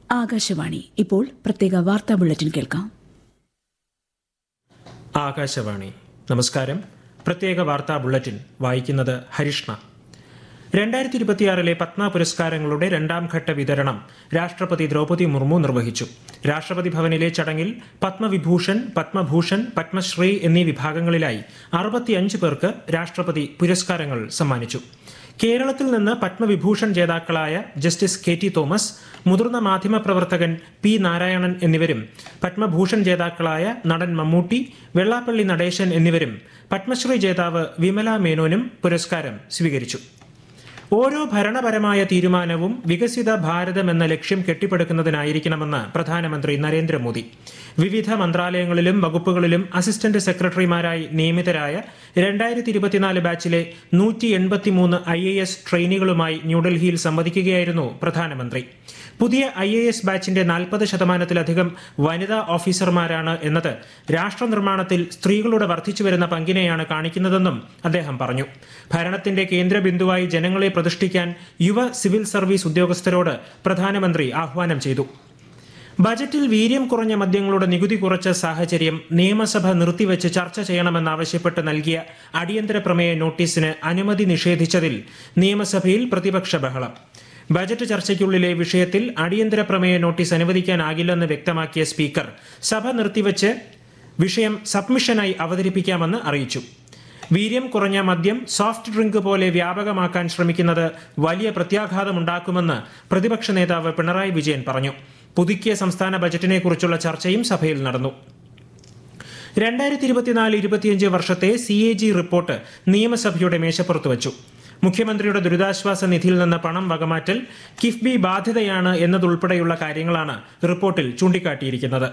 ആകാശവാണി ഇപ്പോൾ പ്രത്യേക വാർത്താ ബുള്ളറ്റിൻ കേൾക്കാം ആകാശവാണി നമസ്കാരം പ്രത്യേക വാർത്താ ബുള്ളറ്റിൻ വായിക്കുന്നത് ഹരിഷ്ണ രണ്ടായിരത്തി ഇരുപത്തിയാറിലെ പത്മ പുരസ്കാരങ്ങളുടെ രണ്ടാം ഘട്ട വിതരണം രാഷ്ട്രപതി ദ്രൗപദി മുർമു നിർവഹിച്ചു രാഷ്ട്രപതി ഭവനിലെ ചടങ്ങിൽ പത്മവിഭൂഷൺ പത്മഭൂഷൺ പത്മശ്രീ എന്നീ വിഭാഗങ്ങളിലായി അറുപത്തിയഞ്ച് പേർക്ക് രാഷ്ട്രപതി പുരസ്കാരങ്ങൾ സമ്മാനിച്ചു കേരളത്തിൽ നിന്ന് പത്മവിഭൂഷൺ ജേതാക്കളായ ജസ്റ്റിസ് കെ ടി തോമസ് മുതിർന്ന മാധ്യമപ്രവർത്തകൻ പി നാരായണൻ എന്നിവരും പത്മഭൂഷൺ ജേതാക്കളായ നടൻ മമ്മൂട്ടി വെള്ളാപ്പള്ളി നടേശൻ എന്നിവരും പത്മശ്രീ ജേതാവ് വിമല മേനോനും പുരസ്കാരം സ്വീകരിച്ചു ഓരോ ഭരണപരമായ തീരുമാനവും വികസിത ഭാരതം എന്ന ലക്ഷ്യം കെട്ടിപ്പടുക്കുന്നതിനായിരിക്കണമെന്ന് പ്രധാനമന്ത്രി നരേന്ദ്രമോദി വിവിധ മന്ത്രാലയങ്ങളിലും വകുപ്പുകളിലും അസിസ്റ്റന്റ് സെക്രട്ടറിമാരായി നിയമിതരായ രണ്ടായിരത്തി ഇരുപത്തിനാല് ബാച്ചിലെ നൂറ്റി എൺപത്തിമൂന്ന് ഐ എ എസ് ട്രെയിനികളുമായി ന്യൂഡൽഹിയിൽ സംവദിക്കുകയായിരുന്നു പ്രധാനമന്ത്രി പുതിയ ഐ എ എസ് ബാച്ചിന്റെ നാൽപ്പത് ശതമാനത്തിലധികം വനിതാ ഓഫീസർമാരാണ് എന്നത് രാഷ്ട്ര നിർമ്മാണത്തിൽ സ്ത്രീകളുടെ വർദ്ധിച്ചുവരുന്ന പങ്കിനെയാണ് കാണിക്കുന്നതെന്നും അദ്ദേഹം പറഞ്ഞു ഭരണത്തിന്റെ കേന്ദ്ര ബിന്ദുവായി ജനങ്ങളെ പ്രതിഷ്ഠിക്കാൻ യുവ സിവിൽ സർവീസ് ഉദ്യോഗസ്ഥരോട് പ്രധാനമന്ത്രി ആഹ്വാനം ചെയ്തു ബജറ്റിൽ വീര്യം കുറഞ്ഞ മദ്യങ്ങളുടെ നികുതി കുറച്ച സാഹചര്യം നിയമസഭ നിർത്തിവെച്ച് ചർച്ച ചെയ്യണമെന്നാവശ്യപ്പെട്ട് നൽകിയ അടിയന്തര പ്രമേയ നോട്ടീസിന് അനുമതി നിഷേധിച്ചതിൽ നിയമസഭയിൽ പ്രതിപക്ഷ ബഹളം ബജറ്റ് ചർച്ചയ്ക്കുള്ളിലെ വിഷയത്തിൽ അടിയന്തര പ്രമേയ നോട്ടീസ് അനുവദിക്കാനാകില്ലെന്ന് വ്യക്തമാക്കിയ സ്പീക്കർ സഭ നിർത്തിവെച്ച് വിഷയം സബ്മിഷനായി അവതരിപ്പിക്കാമെന്ന് അറിയിച്ചു വീര്യം കുറഞ്ഞ മദ്യം സോഫ്റ്റ് ഡ്രിങ്ക് പോലെ വ്യാപകമാക്കാൻ ശ്രമിക്കുന്നത് വലിയ പ്രത്യാഘാതമുണ്ടാക്കുമെന്ന് പ്രതിപക്ഷ നേതാവ് പിണറായി വിജയൻ പറഞ്ഞു പുതുക്കിയ സംസ്ഥാന ബജറ്റിനെ കുറിച്ചുള്ള ചർച്ചയും സഭയിൽ നടന്നു രണ്ടായിരത്തി ഇരുപത്തിനാല് ഇരുപത്തിയഞ്ച് വർഷത്തെ സി എ ജി റിപ്പോർട്ട് നിയമസഭയുടെ മേശപ്പുറത്ത് വച്ചു മുഖ്യമന്ത്രിയുടെ ദുരിതാശ്വാസ നിധിയിൽ നിന്ന് പണം വകമാറ്റൽ കിഫ്ബി ബാധ്യതയാണ് എന്നതുൾപ്പെടെയുള്ള കാര്യങ്ങളാണ് റിപ്പോർട്ടിൽ ചൂണ്ടിക്കാട്ടിയിരിക്കുന്നത്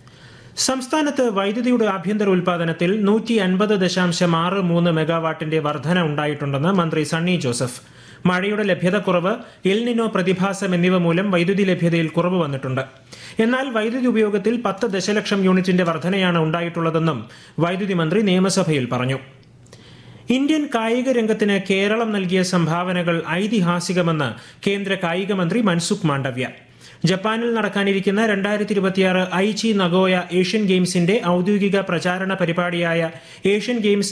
സംസ്ഥാനത്ത് വൈദ്യുതിയുടെ ആഭ്യന്തര ഉൽപാദനത്തിൽ നൂറ്റി അൻപത് ദശാംശം ആറ് മൂന്ന് മെഗാവാട്ടിന്റെ വർധന ഉണ്ടായിട്ടുണ്ടെന്ന് മന്ത്രി സണ്ണി ജോസഫ് മഴയുടെ ലഭ്യതക്കുറവ് എൽനിനോ പ്രതിഭാസം എന്നിവ മൂലം വൈദ്യുതി ലഭ്യതയിൽ കുറവ് വന്നിട്ടുണ്ട് എന്നാൽ വൈദ്യുതി ഉപയോഗത്തിൽ പത്ത് ദശലക്ഷം യൂണിറ്റിന്റെ വർധനയാണ് ഉണ്ടായിട്ടുള്ളതെന്നും വൈദ്യുതി മന്ത്രി നിയമസഭയിൽ പറഞ്ഞു ഇന്ത്യൻ കായിക രംഗത്തിന് കേരളം നൽകിയ സംഭാവനകൾ ഐതിഹാസികമെന്ന് കേന്ദ്ര കായിക മന്ത്രി മൻസുഖ് മാണ്ഡവ്യ ജപ്പാനിൽ നടക്കാനിരിക്കുന്ന രണ്ടായിരത്തി ഇരുപത്തിയാറ് ഐച്ചി നഗോയ ഏഷ്യൻ ഗെയിംസിന്റെ ഔദ്യോഗിക പ്രചാരണ പരിപാടിയായ ഏഷ്യൻ ഗെയിംസ്